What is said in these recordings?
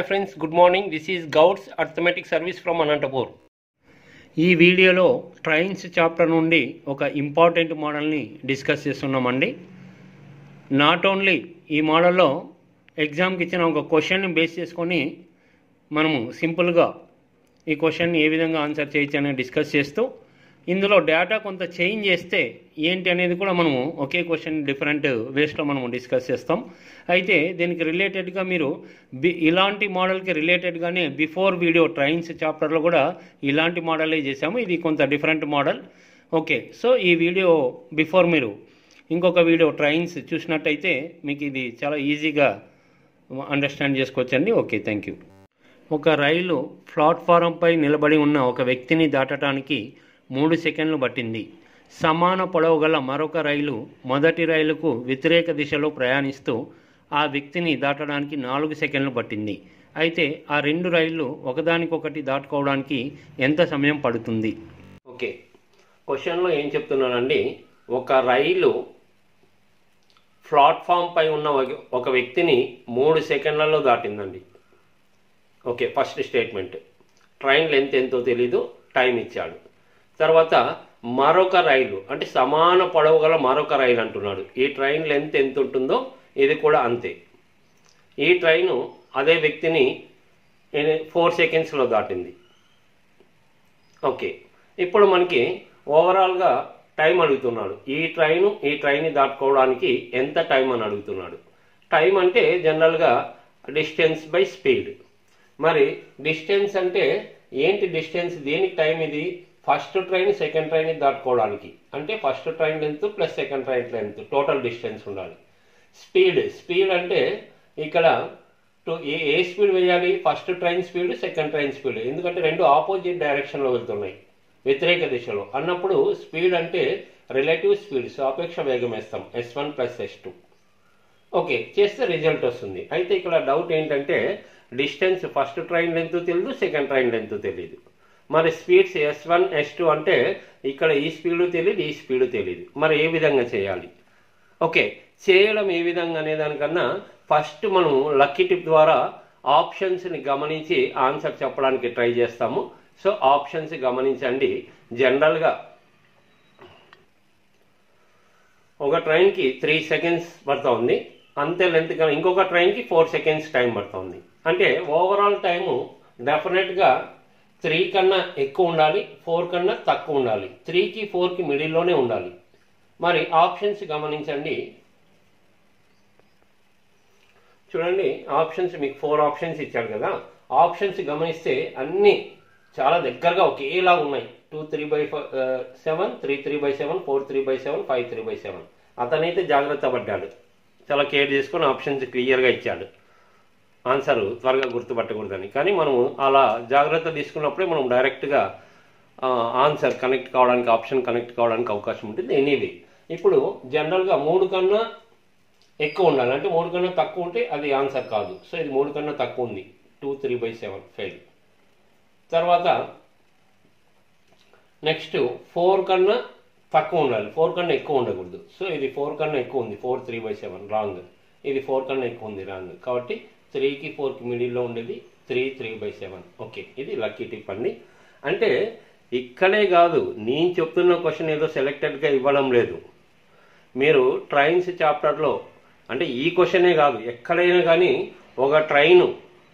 hi friends good morning this is Goud's arithmetic service from Anantapur ఈ వీడియోలో trains chapter నుండి ఒక ఇంపార్టెంట్ మోడల్ని డిస్కస్ చేస్తున్నామండి నాట్ ఓన్లీ ఈ మోడల్లో ఎగ్జామ్కి ఇచ్చిన ఒక క్వశ్చన్ని బేస్ చేసుకొని మనము సింపుల్గా ఈ క్వశ్చన్ ఏ విధంగా ఆన్సర్ చేయొచ్చు అనేది డిస్కస్ చేస్తూ ఇందులో డేటా కొంత చేంజ్ చేస్తే ఏంటి అనేది కూడా మనము ఒకే క్వశ్చన్ డిఫరెంట్ వేస్లో మనము డిస్కస్ చేస్తాం అయితే దీనికి రిలేటెడ్గా మీరు బి ఇలాంటి మోడల్కి రిలేటెడ్గానే బిఫోర్ వీడియో ట్రైన్స్ చాప్టర్లో కూడా ఇలాంటి మోడలే చేసాము ఇది కొంత డిఫరెంట్ మోడల్ ఓకే సో ఈ వీడియో బిఫోర్ మీరు ఇంకొక వీడియో ట్రైన్స్ చూసినట్టయితే మీకు ఇది చాలా ఈజీగా అండర్స్టాండ్ చేసుకోవచ్చండి ఓకే థ్యాంక్ యూ ఒక రైలు ప్లాట్ఫారంపై నిలబడి ఉన్న ఒక వ్యక్తిని దాటడానికి మూడు సెకండ్లు పట్టింది సమాన పొడవు గల మరొక రైలు మొదటి రైలుకు వ్యతిరేక దిశలో ప్రయాణిస్తూ ఆ వ్యక్తిని దాటడానికి నాలుగు సెకండ్లు పట్టింది అయితే ఆ రెండు రైళ్లు ఒకదానికొకటి దాటుకోవడానికి ఎంత సమయం పడుతుంది ఓకే క్వశ్చన్లో ఏం చెప్తున్నానండి ఒక రైలు ప్లాట్ఫామ్ పై ఉన్న ఒక- ఒక వ్యక్తిని మూడు సెకండ్లలో దాటిందండి okay first statement train length ఎంతో తెలీదు టైం ఇచ్చాడు తర్వాత మరొక రైలు అంటే సమాన పొడవు గల మరొక రైలు అంటున్నాడు ఈ ట్రైన్ లెంత్ ఎంత ఉంటుందో ఇది కూడా అంతే ఈ ట్రైను అదే వ్యక్తిని ఫోర్ సెకండ్స్లో దాటింది ఓకే ఇప్పుడు మనకి ఓవరాల్గా టైం అడుగుతున్నాడు ఈ ట్రైను ఈ ట్రైన్ని దాటుకోవడానికి ఎంత టైం అని అడుగుతున్నాడు టైం అంటే జనరల్గా డిస్టెన్స్ బై స్పీడ్ మరి డిస్టెన్స్ అంటే ఏంటి డిస్టెన్స్ దేనికి టైం ఇది ఫస్ట్ ట్రైన్ సెకండ్ ట్రైన్ దాటుకోవడానికి అంటే first train length plus second train length total distance ఉండాలి స్పీడ్ స్పీడ్ అంటే ఇక్కడ టు ఏ ఏ స్పీడ్ వేయాలి first train speed second train speed ఎందుకంటే రెండు ఆపోజిట్ డైరెక్షన్లో వెళ్తున్నాయి వ్యతిరేక దిశలో అన్నప్పుడు స్పీడ్ అంటే రిలేటివ్ స్పీడ్ సాపేక్ష వేగం వేస్తాం S one plus S two okay చేస్తే రిజల్ట్ వస్తుంది అయితే ఇక్కడ డౌట్ ఏంటంటే డిస్టెన్స్ ఫస్ట్ ట్రైన్ లెంత్ తెలియదు సెకండ్ ట్రైన్ లెంత్ తెలియదు మరి speeds S one S two అంటే ఇక్కడ ఈ స్పీడు తెలియదు ఈ స్పీడు తెలియదు మరి ఏ విధంగా చేయాలి ఓకే చేయడం ఏ విధంగా అనే దానికన్నా ఫస్ట్ మనం లక్కీ టిప్ ద్వారా ఆప్షన్స్ని గమనించి ఆన్సర్ చెప్పడానికి ట్రై చేస్తాము సో ఆప్షన్స్ గమనించండి జనరల్గా ఒక ట్రైన్కి త్రీ సెకండ్స్ పడుతుంది అంతే లెంత్ కానీ ఇంకొక ట్రైన్కి ఫోర్ సెకండ్స్ టైం పడుతుంది అంటే ఓవరాల్ టైము డెఫినెట్గా త్రీ కన్నా ఎక్కువ ఉండాలి ఫోర్ కన్నా తక్కువ ఉండాలి త్రీకి ఫోర్కి మిడిల్లోనే ఉండాలి మరి ఆప్షన్స్ గమనించండి చూడండి ఆప్షన్స్ మీకు ఫోర్ ఆప్షన్స్ ఇచ్చాడు కదా ఆప్షన్స్ గమనిస్తే అన్నీ చాలా దగ్గరగా ఒకేలా ఉన్నాయి two three by seven three three by seven four three by seven five three by seven అతనైతే జాగ్రత్త పడ్డాడు చాలా కేర్ చేసుకొని ఆప్షన్స్ క్లియర్గా ఇచ్చాడు ఆన్సర్ త్వరగా గుర్తుపట్టకూడదని కానీ మనం అలా జాగ్రత్త తీసుకున్నప్పుడే మనం డైరెక్ట్గా ఆన్సర్ కనెక్ట్ కావడానికి ఆప్షన్ కనెక్ట్ కావడానికి అవకాశం ఉంటుంది ఎనీవే ఇప్పుడు జనరల్గా మూడు కన్నా ఎక్కువ ఉండాలి అంటే మూడు కన్నా తక్కువ ఉంటే అది ఆన్సర్ కాదు సో ఇది మూడు కన్నా తక్కువ ఉంది two three by seven fail తర్వాత నెక్స్ట్ ఫోర్ కన్నా తక్కువ ఉండాలి ఫోర్ కన్నా ఎక్కువ ఉండకూడదు సో ఇది ఫోర్ కన్నా ఎక్కువ ఉంది four three by seven wrong ఇది ఫోర్ కన్నా ఎక్కువ ఉంది రాంగ్ కాబట్టి త్రీకి ఫోర్కి మిడిల్లో ఉండేది three three by seven okay ఇది లక్కీ టిప్ అండి అంటే ఇక్కడే కాదు నేను చెప్తున్న క్వశ్చన్ ఏదో సెలెక్టెడ్గా ఇవ్వడం లేదు మీరు ట్రైన్స్ చాప్టర్లో అంటే ఈ క్వశ్చనే కాదు ఎక్కడైనా కానీ ఒక ట్రైను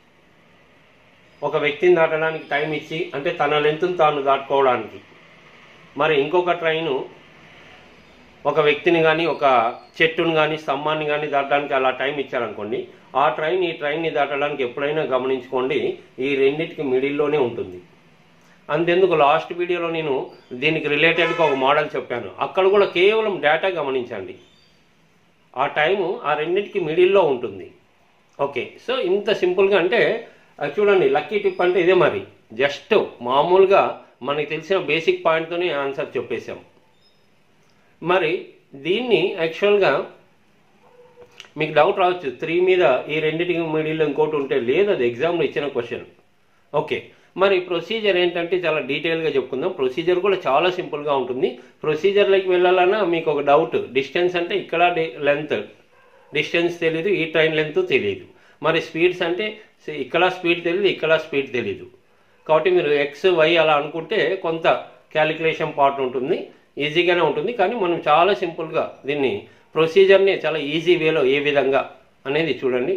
ఒక వ్యక్తిని దాటడానికి టైం ఇచ్చి అంటే తన లెంత్ను తాను దాటుకోవడానికి మరి ఇంకొక ట్రైను ఒక వ్యక్తిని కానీ ఒక చెట్టును కానీ స్తంభాన్ని కానీ దాటడానికి అలా టైం ఇచ్చారనుకోండి ఆ ట్రైన్ ఈ ట్రైన్ని దాటడానికి ఎప్పుడైనా గమనించుకోండి ఈ రెండింటికి మిడిల్లోనే ఉంటుంది అంతెందుకు లాస్ట్ వీడియోలో నేను దీనికి రిలేటెడ్గా ఒక మోడల్ చెప్పాను అక్కడ కూడా కేవలం డేటా గమనించండి ఆ టైము ఆ రెండింటికి మిడిల్లో ఉంటుంది ఓకే సో ఇంత సింపుల్గా అంటే అది చూడండి లక్కీ టిప్ అంటే ఇదే మరి జస్ట్ మామూలుగా మనకి తెలిసిన బేసిక్ పాయింట్తోనే ఆన్సర్ చెప్పేశాం మరి దీన్ని యాక్చువల్గా మీకు డౌట్ రావచ్చు త్రీ మీద ఈ రెండింటికి మిడిల్లో ఇంకోటి ఉంటే లేదు అది ఎగ్జామ్లో ఇచ్చిన క్వశ్చన్ ఓకే మరి ప్రొసీజర్ ఏంటంటే చాలా డీటెయిల్గా చెప్పుకుందాం ప్రొసీజర్ కూడా చాలా సింపుల్గా ఉంటుంది ప్రొసీజర్లోకి వెళ్ళాలన్నా మీకు ఒక డౌట్ డిస్టెన్స్ అంటే ఇక్కడ లెంత్ డిస్టెన్స్ తెలియదు ఈ ట్రైన్ లెంత్ తెలియదు మరి స్పీడ్స్ అంటే సో ఇక్కడ స్పీడ్ తెలియదు ఇక్కడ స్పీడ్ తెలీదు కాబట్టి మీరు ఎక్స్ వై అలా అనుకుంటే కొంత క్యాలిక్యులేషన్ పార్ట్ ఉంటుంది ఈజీగానే ఉంటుంది కానీ మనం చాలా సింపుల్గా దీన్ని ప్రొసీజర్ని చాలా ఈజీ వేలో ఏ విధంగా అనేది చూడండి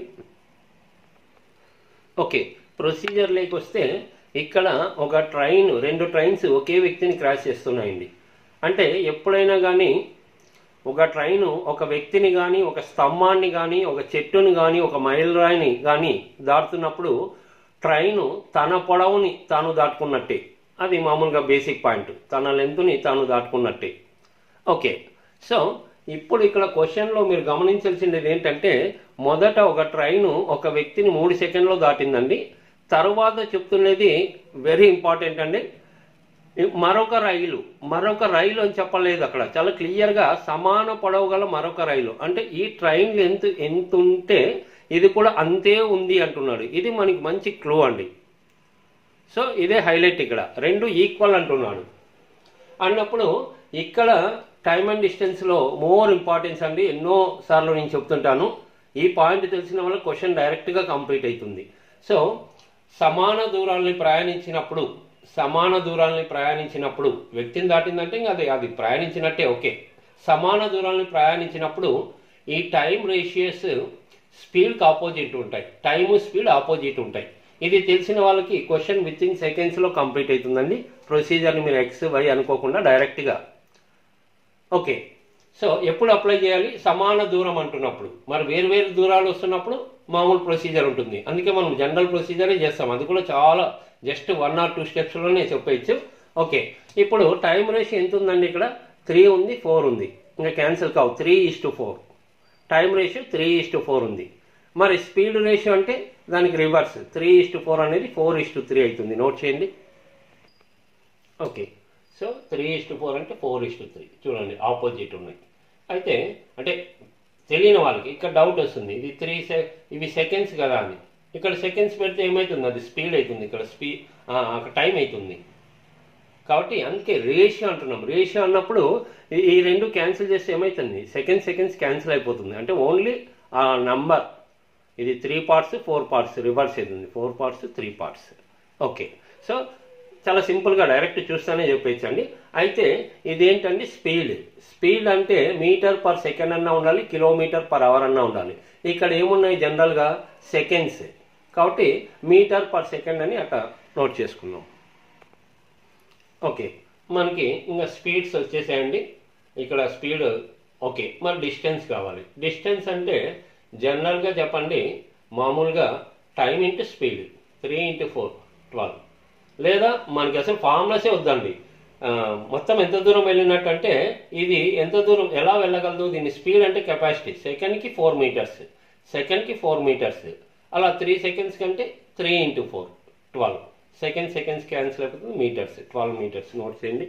ఓకే ప్రొసీజర్లోకి వస్తే ఇక్కడ ఒక ట్రైన్ రెండు ట్రైన్స్ ఒకే వ్యక్తిని క్రాష్ చేస్తున్నాయండి అంటే ఎప్పుడైనా కానీ ఒక ట్రైను ఒక వ్యక్తిని కానీ ఒక స్తంభాన్ని కానీ ఒక చెట్టుని కానీ ఒక మైలురాయిని కానీ దాటుతున్నప్పుడు ట్రైను తన పొడవుని తాను దాటుకున్నట్టే అది మామూలుగా బేసిక్ పాయింట్ తన లెంత్ని తాను దాటుకున్నట్టే ఓకే సో ఇప్పుడు ఇక్కడ క్వశ్చన్లో మీరు గమనించాల్సింది ఏంటంటే మొదట ఒక ట్రైను ఒక వ్యక్తిని మూడు సెకండ్లో దాటిందండి తరువాత చెప్తున్నది వెరీ ఇంపార్టెంట్ అండి మరొక రైలు మరొక రైలు అని చెప్పలేదు అక్కడ చాలా క్లియర్గా సమాన పొడవు గల మరొక రైలు అంటే ఈ ట్రైన్ లెంత్ ఎంత ఉంటే ఇది కూడా అంతే ఉంది అంటున్నాడు ఇది మనకి మంచి క్లూ అండి సో ఇదే హైలైట్ ఇక్కడ రెండు ఈక్వల్ అంటున్నాడు అన్నప్పుడు ఇక్కడ టైమ్ అండ్ డిస్టెన్స్లో మోర్ ఇంపార్టెన్స్ అండి ఎన్నో సార్లు నేను చెప్తుంటాను ఈ పాయింట్ తెలిసిన వల్ల క్వశ్చన్ డైరెక్ట్గా కంప్లీట్ అవుతుంది సో సమాన దూరాల్ని ప్రయాణించినప్పుడు సమాన దూరాల్ని ప్రయాణించినప్పుడు వ్యక్తిని దాటిందంటే ఇంకా అది అది ప్రయాణించినట్టే ఓకే సమాన దూరాల్ని ప్రయాణించినప్పుడు ఈ టైం రేషియస్ స్పీడ్కి ఆపోజిట్ ఉంటాయి టైము స్పీడ్ ఆపోజిట్ ఉంటాయి ఇది తెలిసిన వాళ్ళకి క్వశ్చన్ విత్ ఇన్ సెకండ్స్లో కంప్లీట్ అవుతుందండి ప్రొసీజర్ని మీరు ఎక్స్ వై అనుకోకుండా డైరెక్ట్గా ఓకే సో ఎప్పుడు అప్లై చేయాలి సమాన దూరం అంటున్నప్పుడు మరి వేరు వేరు దూరాలు వస్తున్నప్పుడు మామూలు ప్రొసీజర్ ఉంటుంది అందుకే మనం జనరల్ ప్రొసీజరే చేస్తాం అది కూడా చాలా జస్ట్ వన్ ఆర్ టూ స్టెప్స్లోనే చెప్పచ్చు ఓకే ఇప్పుడు టైం రేషియో ఎంత ఉందండి ఇక్కడ త్రీ ఉంది ఫోర్ ఉంది ఇంకా క్యాన్సిల్ కావు three is to four time ratio three is to four ఉంది మరి స్పీడ్ రేషియో అంటే దానికి reverse three is to four అనేది ఫోర్ ఈస్ టు త్రీ అవుతుంది నోట్ చేయండి okay so three is to four అంటే ఫోర్ ఈస్ టు త్రీ చూడండి opposite ఉన్నాయి అయితే అంటే తెలియని వాళ్ళకి ఇక్కడ డౌట్ వస్తుంది ఇది త్రీ సె ఇవి సెకండ్స్ కదా అని ఇక్కడ సెకండ్స్ పెడితే ఏమవుతుంది అది స్పీడ్ అవుతుంది ఇక్కడ స్పీడ్ అక్కడ టైం అవుతుంది కాబట్టి అందుకే రేషియో అంటున్నాం రేషియో అన్నప్పుడు ఈ- ఈ రెండు క్యాన్సిల్ చేస్తే ఏమవుతుంది సెకండ్ సెకండ్స్ క్యాన్సిల్ అయిపోతుంది అంటే ఓన్లీ ఆ నంబర్ ఇది three parts four parts reverse అవుతుంది four parts three parts okay so చాలా సింపుల్గా డైరెక్ట్ చూస్తానే చెప్పేచ్చండి అయితే ఇదేంటండి స్పీడ్ స్పీడ్ అంటే మీటర్ పర్ సెకండ్ అన్నా ఉండాలి కిలోమీటర్ పర్ అవర్ అన్నా ఉండాలి ఇక్కడ ఏమున్నాయి జనరల్గా సెకండ్స్ కాబట్టి మీటర్ పర్ సెకండ్ అని అట్లా నోట్ చేసుకున్నాం ఓకే మనకి ఇంకా స్పీడ్స్ వచ్చేసాయండి ఇక్కడ స్పీడ్ ఓకే మరి డిస్టెన్స్ కావాలి డిస్టెన్స్ అంటే జనరల్గా చెప్పండి మామూలుగా time into speed three into four twelve లేదా మనకి అసలు ఫార్ములాసే వద్దండి ఆ, మొత్తం ఎంత దూరం వెళ్ళినట్టు అంటే ఇది ఎంత దూరం ఎలా వెళ్ళగలదు దీని స్పీడ్ అంటే కెపాసిటీ సెకండ్కి ఫోర్ మీటర్స్ సెకండ్కి ఫోర్ మీటర్స్ అలా త్రీ సెకండ్స్ కంటే three into four twelve second seconds cancel అయిపోతుంది మీటర్స్ ట్వెల్వ్ మీటర్స్ నోట్ చేయండి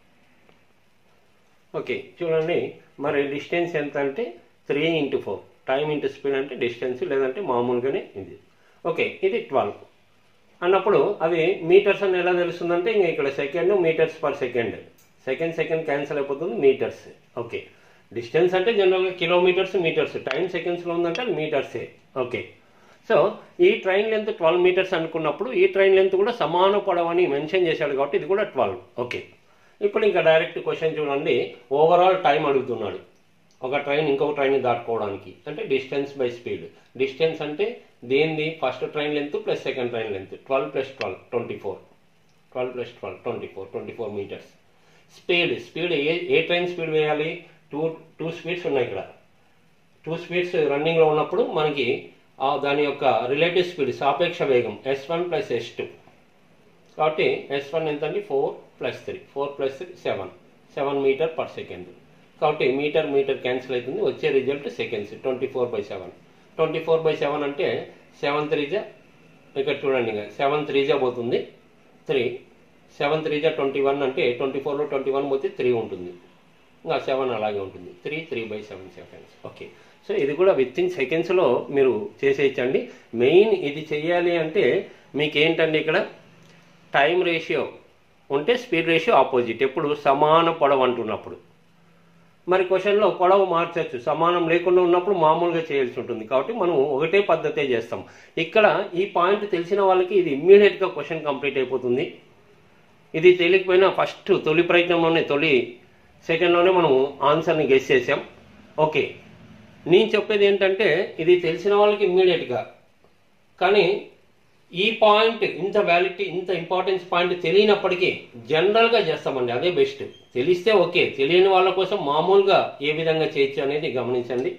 ఓకే చూడండి మరి డిస్టెన్స్ ఎంత అంటే three into four time into speed అంటే డిస్టెన్స్ లేదంటే మామూలుగానే ఇది ఓకే ఇది ట్వెల్వ్ అన్నప్పుడు అది మీటర్స్ అని ఎలా తెలుస్తుందంటే ఇంకా ఇక్కడ second metres per second second second cancel అయిపోతుంది మీటర్స్ ఓకే డిస్టెన్స్ అంటే జనరల్గా కిలోమీటర్స్ మీటర్స్ టైం సెకండ్స్లో ఉందంటే అది మీటర్సే ఓకే సో ఈ ట్రైన్ లెంత్ ట్వెల్వ్ మీటర్స్ అనుకున్నప్పుడు ఈ ట్రైన్ లెంత్ కూడా సమాన పొడవని మెన్షన్ చేశాడు కాబట్టి ఇది కూడా ట్వెల్వ్ ఓకే ఇప్పుడు ఇంకా డైరెక్ట్ క్వశ్చన్ చూడండి ఓవరాల్ టైం అడుగుతున్నాడు ఒక ట్రైన్ ఇంకొక ట్రైన్ దాటుకోవడానికి అంటే డిస్టెన్స్ బై స్పీడ్ డిస్టెన్స్ అంటే దేనిది first train length plus second train length twelve plus twelve twenty four twelve plus twelve twenty four twenty four metres speed speed ఏ ఏ ట్రైన్ స్పీడ్ వేయాలి టూ టూ స్పీడ్స్ ఉన్నాయి ఇక్కడ two speeds రన్నింగ్లో ఉన్నప్పుడు మనకి ఆ దాని యొక్క రిలేటివ్ స్పీడ్ సాపేక్ష వేగం S one plus S two కాబట్టి ఎస్ వన్ ఎంత అండి four plus three four plus three seven seven metre per second కాబట్టి మీటర్ మీటర్ క్యాన్సిల్ అవుతుంది వచ్చే result seconds twenty four by seven twenty four by seven అంటే seven త్రీజా ఇక్కడ చూడండి ఇంకా సెవెన్ త్రీజా పోతుంది త్రీ సెవెన్ త్రీజా ట్వంటీ వన్ అంటే ట్వంటీ ఫోర్లో ట్వంటీ వన్ పోతే త్రీ ఉంటుంది ఇంకా సెవెన్ అలాగే ఉంటుంది three three by seven seconds okay so ఇది కూడా విత్ ఇన్ సెకండ్స్లో మీరు చేసేయచ్చండి మెయిన్ ఇది చెయ్యాలి అంటే మీకు ఏంటండి ఇక్కడ టైం రేషియో ఉంటే స్పీడ్ రేషియో ఆపోజిట్ ఎప్పుడు సమాన పొడవు అంటున్నప్పుడు మరి క్వశ్చన్లో పొడవు మార్చచ్చు సమానం లేకుండా ఉన్నప్పుడు మామూలుగా చేయాల్సి ఉంటుంది కాబట్టి మనం ఒకటే పద్ధతే చేస్తాం ఇక్కడ ఈ పాయింట్ తెలిసిన వాళ్ళకి ఇది ఇమ్మీడియట్గా క్వశ్చన్ కంప్లీట్ అయిపోతుంది ఇది తెలియకపోయినా ఫస్ట్ తొలి ప్రయత్నంలోనే తొలి సెకండ్లోనే మనం ఆన్సర్ని గెస్ చేసాం ఓకే నేను చెప్పేది ఏంటంటే ఇది తెలిసిన వాళ్ళకి ఇమ్మీడియట్గా కానీ ఈ పాయింట్ ఇంత వ్యాలిటీ ఇంత ఇంపార్టెన్స్ పాయింట్ తెలియనప్పటికీ జనరల్గా చేస్తామండి అదే బెస్ట్ తెలిస్తే ఓకే తెలియని వాళ్ళ కోసం మామూలుగా ఏ విధంగా చేయొచ్చు అనేది గమనించండి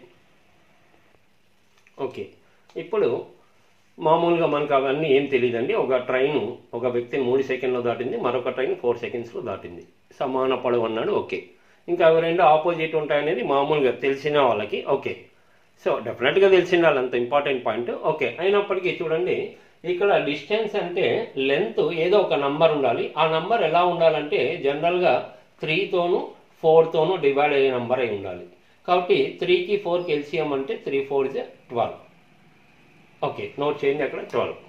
ఓకే ఇప్పుడు మామూలుగా మనకు అవన్నీ ఏం తెలియదండి ఒక ట్రైన్ ఒక వ్యక్తిని మూడు సెకండ్లో దాటింది మరొక ట్రైన్ ఫోర్ సెకండ్స్లో దాటింది సమాన పొడవు అన్నాడు ఓకే ఇంకా అవి రెండు ఆపోజిట్ ఉంటాయనేది మామూలుగా తెలిసిన వాళ్ళకి ఓకే సో డెఫినెట్గా తెలిసిన వాళ్ళు అంత ఇంపార్టెంట్ పాయింట్ ఓకే అయినప్పటికీ చూడండి ఇక్కడ డిస్టెన్స్ అంటే లెంత్ ఏదో ఒక నంబర్ ఉండాలి ఆ నంబర్ ఎలా ఉండాలంటే జనరల్గా త్రీతోను ఫోర్తోను డివైడ్ అయ్యే నంబర్ అయి ఉండాలి కాబట్టి త్రీకి ఫోర్కి ఎల్సిఎం అంటే three four is twelve okay note చేయండి అక్కడ twelve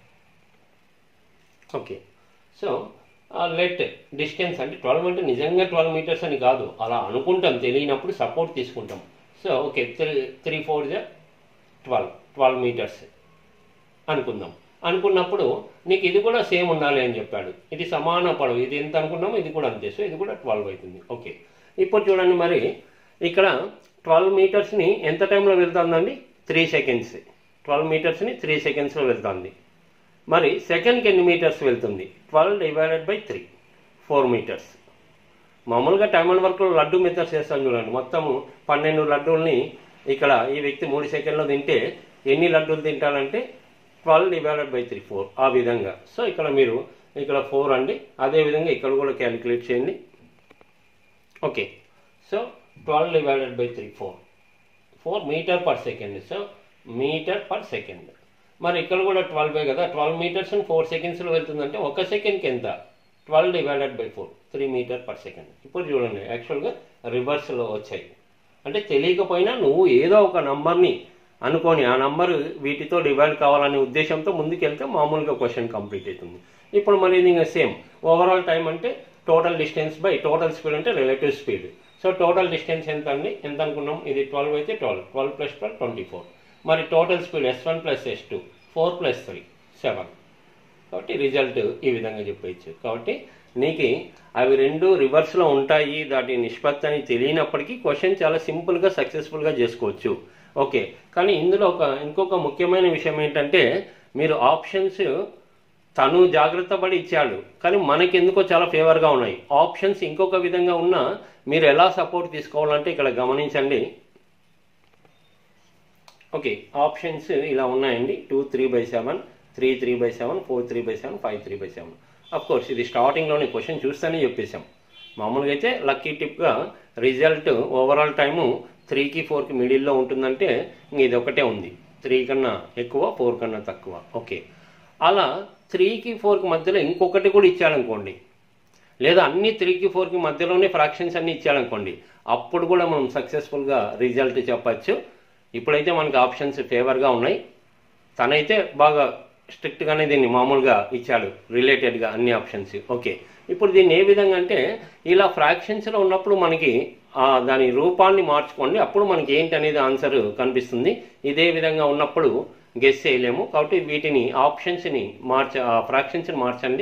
okay so let distance అంటే ట్వెల్వ్ అంటే నిజంగా ట్వెల్వ్ మీటర్స్ అని కాదు అలా అనుకుంటాం తెలియనప్పుడు సపోర్ట్ తీసుకుంటాం so okay three three four జ ట్వెల్వ్ ట్వెల్వ్ మీటర్స్ అనుకుందాం అనుకున్నప్పుడు నీకు ఇది కూడా సేమ్ ఉండాలి అని చెప్పాడు ఇది సమాన పొడవు ఇది ఎంత అనుకున్నామో ఇది కూడా అంతే సో ఇది కూడా ట్వెల్వ్ అవుతుంది ఓకే ఇప్పుడు చూడండి మరి ఇక్కడ ట్వెల్వ్ మీటర్స్ని ఎంత టైంలో వెళ్తుందండి త్రీ సెకండ్స్ ట్వెల్వ్ మీటర్స్ని త్రీ సెకండ్స్లో వెళ్తుంది మరి సెకండ్కి ఎన్ని మీటర్స్ వెళ్తుంది twelve divided by three four metres మామూలుగా టైమ్ అండ్ వర్క్లో లడ్డు మెథడ్స్ చేస్తాను చూడండి మొత్తం పన్నెండు లడ్డూల్ని ఇక్కడ ఈ వ్యక్తి మూడు సెకండ్లో తింటే ఎన్ని లడ్డూలు తింటాడంటే twelve divided by three four ఆ విధంగా సో ఇక్కడ మీరు ఇక్కడ ఫోర్ అండి అదే విధంగా ఇక్కడ కూడా క్యాలిక్యులేట్ చేయండి okay so twelve divided by three four four metre per second so metre per second మరి ఇక్కడ కూడా ట్వెల్వ్ కదా ట్వెల్వ్ మీటర్స్ ఫోర్ సెకండ్స్లో వెళ్తుందంటే ఒక సెకండ్కి ఎంత twelve divided by four three metre per second ఇప్పుడు చూడండి యాక్చువల్గా రివర్స్లో వచ్చాయి అంటే తెలియకపోయినా నువ్వు ఏదో ఒక నంబర్ని అనుకొని ఆ నంబర్ వీటితో డివైడ్ కావాలనే ఉద్దేశంతో ముందుకెళ్తే మామూలుగా క్వశ్చన్ కంప్లీట్ అవుతుంది ఇప్పుడు మరి ఇది ఇంకా సేమ్ ఓవరాల్ టైం అంటే total distance by total speed అంటే relative speed so total distance ఎంత అండి ఎంత అనుకున్నాం ఇది ట్వెల్వ్ అయితే twelve twelve plus twelve twenty four మరి total speed S one plus S two four plus three seven కాబట్టి రిజల్ట్ ఈ విధంగా చెప్పవచ్చు కాబట్టి నీకు అవి రెండు రివర్స్లో ఉంటాయి దాటి నిష్పత్తి అని తెలియనప్పటికీ క్వశ్చన్ చాలా సింపుల్గా సక్సెస్ఫుల్గా చేసుకోవచ్చు ఓకే కానీ ఇందులో ఒక ఇంకొక ముఖ్యమైన విషయం ఏంటంటే మీరు ఆప్షన్స్ తను జాగ్రత్త పడి ఇచ్చాడు కానీ మనకి ఎందుకో చాలా ఫేవర్గా ఉన్నాయి ఆప్షన్స్ ఇంకొక విధంగా ఉన్నా మీరు ఎలా సపోర్ట్ తీసుకోవాలంటే ఇక్కడ గమనించండి ఓకే ఆప్షన్స్ ఇలా ఉన్నాయండి two three by seven three three by seven four three by seven five three by seven of course ఇది స్టార్టింగ్లోనే క్వశ్చన్ చూస్తేనే చెప్పేశాం మామూలుగా అయితే లక్కీ టిప్గా రిజల్ట్ ఓవరాల్ టైము త్రీకి ఫోర్కి మిడిల్లో ఉంటుందంటే ఇంక ఇది ఒకటే ఉంది త్రీ కన్నా ఎక్కువ ఫోర్ కన్నా తక్కువ ఓకే అలా త్రీకి ఫోర్కి మధ్యలో ఇంకొకటి కూడా ఇచ్చాడనుకోండి లేదా అన్ని త్రీకి ఫోర్కి మధ్యలోనే ఫ్రాక్షన్స్ అన్ని ఇచ్చాడనుకోండి అప్పుడు కూడా మనం సక్సెస్ఫుల్గా రిజల్ట్ చెప్పచ్చు ఇప్పుడైతే మనకి ఆప్షన్స్ ఫేవర్గా ఉన్నాయి తనైతే బాగా స్ట్రిక్ట్గానే దీన్ని మామూలుగా ఇచ్చాడు రిలేటెడ్గా అన్ని ఆప్షన్స్ ఓకే ఇప్పుడు దీన్ని ఏ విధంగా అంటే ఇలా ఫ్రాక్షన్స్లో ఉన్నప్పుడు మనకి ఆ దాని రూపాన్ని మార్చుకోండి అప్పుడు మనకి ఏంటి అనేది ఆన్సర్ కనిపిస్తుంది ఇదే విధంగా ఉన్నప్పుడు గెస్ చేయలేము కాబట్టి వీటిని ఆప్షన్స్ని మార్చ ఫ్రాక్షన్స్ని మార్చండి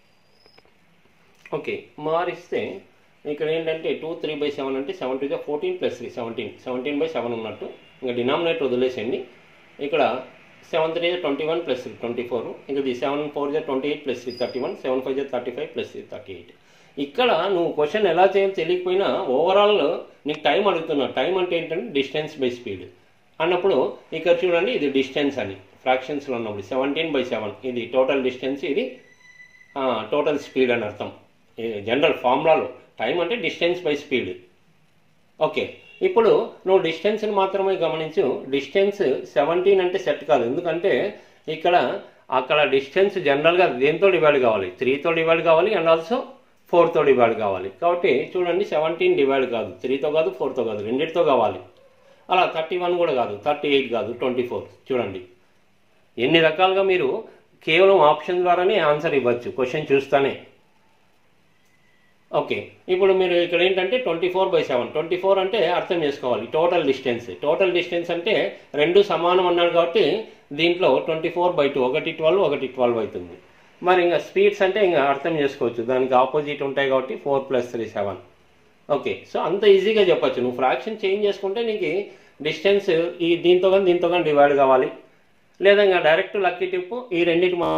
ఓకే మారిస్తే ఇక్కడ ఏంటంటే టూ త్రీ బై సెవెన్ అంటే seven two fourteen plus three seventeen seventeen by seven ఉన్నట్టు ఇంకా డినామినేటర్ వదిలేసేయండి ఇక్కడ seven three twenty one plus twenty four ఇంకా ఇది సెవెన్ ఫోర్ జా twenty eight plus thirty one seven five జా thirty five plus thirty eight ఇక్కడ నువ్వు క్వశ్చన్ ఎలా చేయాలో తెలియకపోయినా ఓవరాల్ నీకు టైం అడుగుతున్నా టైం అంటే ఏంటంటే డిస్టెన్స్ బై స్పీడ్ అన్నప్పుడు ఇక్కడ చూడండి ఇది డిస్టెన్స్ అని ఫ్రాక్షన్స్లో ఉన్నప్పుడు సెవెంటీన్ బై సెవెన్ ఇది టోటల్ డిస్టెన్స్ ఇది టోటల్ స్పీడ్ అని అర్థం జనరల్ ఫార్ములాలో టైం అంటే డిస్టెన్స్ బై స్పీడ్ ఓకే ఇప్పుడు నువ్వు డిస్టెన్స్ని మాత్రమే గమనించు డిస్టెన్స్ సెవెంటీన్ అంటే సెట్ కాదు ఎందుకంటే ఇక్కడ అక్కడ డిస్టెన్స్ జనరల్గా దేంతో డివైడ్ కావాలి త్రీతో డివైడ్ కావాలి అండ్ ఆల్సో ఫోర్తో డివైడ్ కావాలి కాబట్టి చూడండి సెవెంటీన్ డివైడ్ కాదు త్రీతో కాదు ఫోర్తో కాదు రెండింటితో కావాలి అలా థర్టీ వన్ కూడా కాదు థర్టీ ఎయిట్ కాదు ట్వంటీ ఫోర్ చూడండి ఎన్ని రకాలుగా మీరు కేవలం ఆప్షన్ ద్వారానే ఆన్సర్ ఇవ్వచ్చు క్వశ్చన్ చూస్తానే ఓకే ఇప్పుడు మీరు ఇక్కడ ఏంటంటే twenty four by seven twenty four అంటే అర్థం చేసుకోవాలి టోటల్ డిస్టెన్స్ టోటల్ డిస్టెన్స్ అంటే రెండు సమానం అన్నాడు కాబట్టి దీంట్లో ట్వంటీ ఫోర్ బై టూ ఒకటి ట్వెల్వ్ ఒకటి ట్వెల్వ్ అవుతుంది మరి ఇంకా స్పీడ్స్ అంటే ఇంకా అర్థం చేసుకోవచ్చు దానికి ఆపోజిట్ ఉంటాయి కాబట్టి four plus three seven okay so అంత ఈజీగా చెప్పొచ్చు నువ్వు ఫ్రాక్షన్ చేంజ్ చేసుకుంటే నీకు డిస్టెన్స్ ఈ దీంతో కానీ దీంతో కానీ డివైడ్ కావాలి లేదా ఇంకా డైరెక్ట్ లక్కీ టిప్ ఈ రెండింటి మా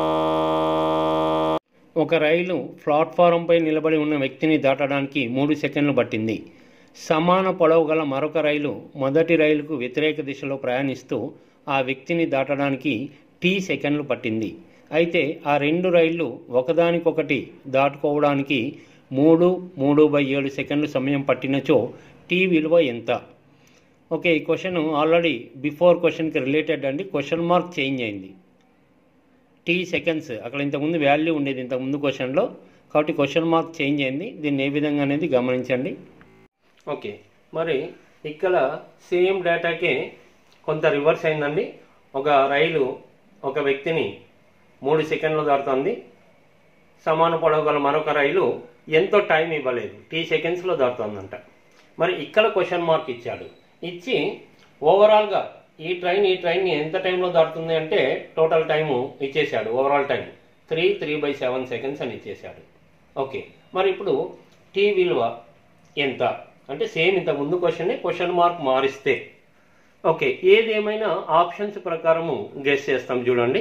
ఒక రైలు ప్లాట్ఫారంపై నిలబడి ఉన్న వ్యక్తిని దాటడానికి మూడు సెకండ్లు పట్టింది సమాన పొడవు గల మరొక రైలు మొదటి రైలుకు వ్యతిరేక దిశలో ప్రయాణిస్తూ ఆ వ్యక్తిని దాటడానికి టీ సెకండ్లు పట్టింది అయితే ఆ రెండు రైళ్లు ఒకదానికొకటి దాటుకోవడానికి మూడు మూడు బై ఏడు సెకండ్లు సమయం పట్టినచో టీ విలువ ఎంత ఓకే ఈ క్వశ్చన్ ఆల్రెడీ బిఫోర్ క్వశ్చన్కి రిలేటెడ్ అండి క్వశ్చన్ మార్క్ చేంజ్ అయింది టీ సెకండ్స్ అక్కడ ఇంతకుముందు వాల్యూ ఉండేది ఇంతకుముందు క్వశ్చన్లో కాబట్టి క్వశ్చన్ మార్క్ చేంజ్ అయింది దీన్ని ఏ విధంగా అనేది గమనించండి ఓకే మరి ఇక్కడ సేమ్ డేటాకి కొంత రివర్స్ అయిందండి ఒక రైలు ఒక వ్యక్తిని మూడు సెకండ్లు దాటుతుంది సమాన పొడవు గల మరొక రైలు ఎంతో టైం ఇవ్వలేదు టీ సెకండ్స్లో దాటుతుందంట మరి ఇక్కడ క్వశ్చన్ మార్క్ ఇచ్చాడు ఇచ్చి ఓవరాల్గా ఈ ట్రైన్ ఈ ట్రైన్ ఎంత టైంలో దాటుతుంది అంటే టోటల్ టైము ఇచ్చేసాడు overall time three three by seven seconds అని ఇచ్చేసాడు ఓకే మరి ఇప్పుడు టీ విలువ ఎంత అంటే సేమ్ ఇంత ముందు క్వశ్చన్ క్వశ్చన్ మార్క్ మారిస్తే ఓకే ఏది ఏమైనా ఆప్షన్స్ ప్రకారము గెస్ చేస్తాం చూడండి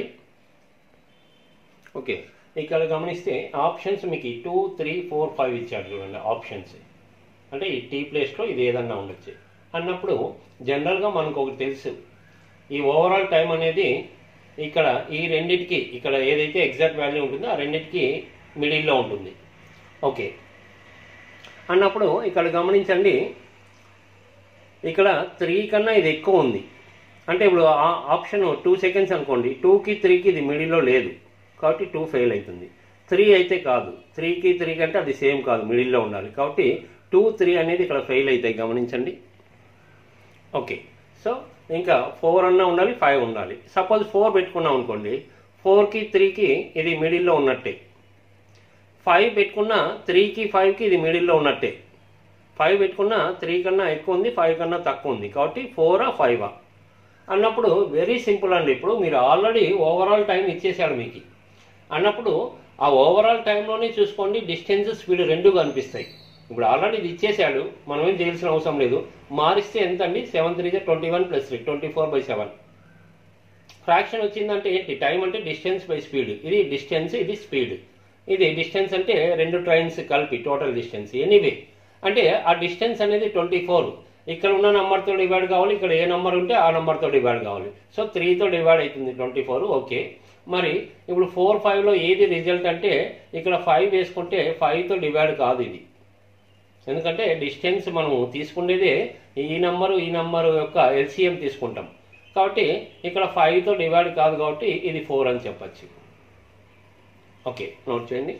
ఓకే ఇక్కడ గమనిస్తే ఆప్షన్స్ మీకు టూ త్రీ ఫోర్ ఫైవ్ ఇచ్చాడు చూడండి ఆప్షన్స్ అంటే ఈ టీ ప్లేస్లో ఇది ఏదన్నా ఉండొచ్చు అన్నప్పుడు జనరల్గా మనకు ఒకటి తెలుసు ఈ ఓవరాల్ టైం అనేది ఇక్కడ ఈ రెండిటికి ఇక్కడ ఏదైతే ఎగ్జాక్ట్ వాల్యూ ఉంటుందో ఆ రెండిటికి మిడిల్లో ఉంటుంది ఓకే అన్నప్పుడు ఇక్కడ గమనించండి ఇక్కడ త్రీ కన్నా ఇది ఎక్కువ ఉంది అంటే ఇప్పుడు ఆ- ఆప్షన్ టూ సెకండ్స్ అనుకోండి టూకి త్రీకి ఇది మిడిల్లో లేదు కాబట్టి టూ ఫెయిల్ అవుతుంది త్రీ అయితే కాదు త్రీకి త్రీ కంటే అది సేమ్ కాదు మిడిల్లో ఉండాలి కాబట్టి టూ త్రీ అనేది ఇక్కడ ఫెయిల్ అవుతాయి గమనించండి ఓకే సో ఇంకా ఫోర్ అన్నా ఉండాలి ఫైవ్ ఉండాలి సపోజ్ ఫోర్ పెట్టుకున్నాం అనుకోండి ఫోర్కి త్రీకి ఇది మిడిల్లో ఉన్నట్టే ఫైవ్ పెట్టుకున్నా త్రీకి ఫైవ్కి ఇది మిడిల్లో ఉన్నట్టే ఫైవ్ పెట్టుకున్నా త్రీ కన్నా ఎక్కువ ఉంది ఫైవ్ కన్నా తక్కువ ఉంది కాబట్టి ఫోరా ఫైవా అన్నప్పుడు వెరీ సింపుల్ అండి ఇప్పుడు మీరు ఆల్రెడీ ఓవరాల్ టైం ఇచ్చేసాడు మీకు అన్నప్పుడు ఆ ఓవరాల్ టైంలోనే చూసుకోండి డిస్టెన్స్ స్పీడ్ రెండు కనిపిస్తాయి ఇప్పుడు ఆల్రెడీ ఇది ఇచ్చేసాడు మనం ఏం చేయాల్సిన అవసరం లేదు మారిస్తే ఎంత అండి seven three twenty one plus three twenty four by seven fraction వచ్చిందంటే ఏంటి టైం అంటే డిస్టెన్స్ బై స్పీడ్ ఇది డిస్టెన్స్ ఇది స్పీడ్ ఇది డిస్టెన్స్ అంటే రెండు ట్రైన్స్ కలిపి టోటల్ డిస్టెన్స్ ఎనీవే అంటే ఆ డిస్టెన్స్ అనేది ట్వంటీ ఫోర్ ఇక్కడ ఉన్న నెంబర్తో డివైడ్ కావాలి ఇక్కడ ఏ నెంబర్ ఉంటే ఆ నెంబర్తో డివైడ్ కావాలి సో త్రీతో డివైడ్ అవుతుంది ట్వంటీ ఫోర్ ఓకే మరి ఇప్పుడు ఫోర్ ఫైవ్లో ఏది రిజల్ట్ అంటే ఇక్కడ ఫైవ్ వేసుకుంటే ఫైవ్తో డివైడ్ కాదు ఇది ఎందుకంటే డిస్టెన్స్ మనము తీసుకునేదే ఈ నెంబరు ఈ నెంబరు యొక్క ఎల్సిఎం తీసుకుంటాం కాబట్టి ఇక్కడ ఫైవ్తో డివైడ్ కాదు కాబట్టి ఇది ఫోర్ అని చెప్పచ్చు ఓకే నోట్ చేయండి